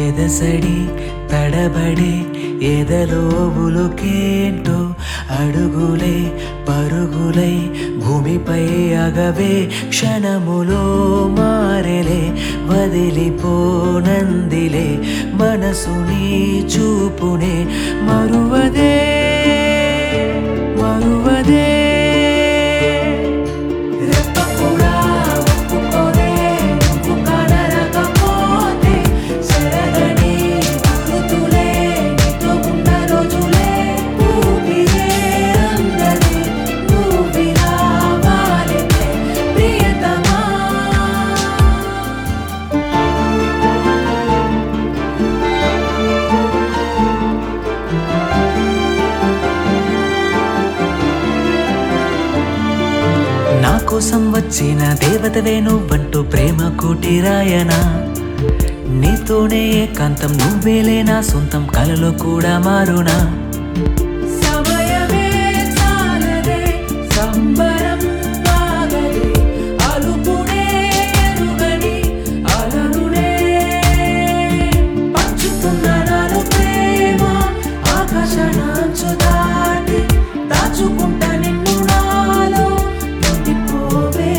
ఎదసడి తడబడే ఎదలో ఉలుకేంటో అడుగులే పరుగులై భూమిపై అగవే క్షణములో మారెలే వదిలిపోనందిలే మనసుని చూపునే మరువదే మరువదే రెప్ప కూడా ఒప్పుకోదే నువ్వు కనరకపోతే సరగని గుర్తులే నీతో ఉన్న రోజులే ఊపిరే అందరి నువ్విలా మారితే ప్రియతమా నా కోసం వచ్చిన దేవతవే నువ్వంటూ ప్రేమ కుటీరాయనా నీతోనే ఏకాంతం నువ్వేలే నా సొంతం కలలో కూడా మారునా సమయమే చాలదే సంబరం ఆగదే అలుపునే ఎరుగని అలరునే పంచుతున్న నాలో ప్రేమ ఆకాశనాంచు దాటి దాచుకుంటా నిన్ను నాలో నిండిపోవే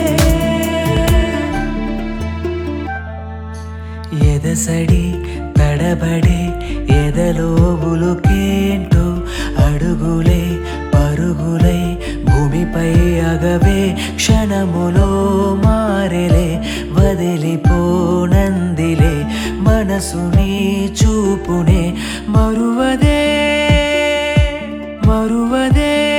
ఎదసడి తడబడే ఎదలో ఉలుకేంటో అడుగులే పరుగులై భూమిపై అగవే క్షణములో మారెలే వదిలిపోనందిలే మనసుని చూపునే మరువదే మరువదే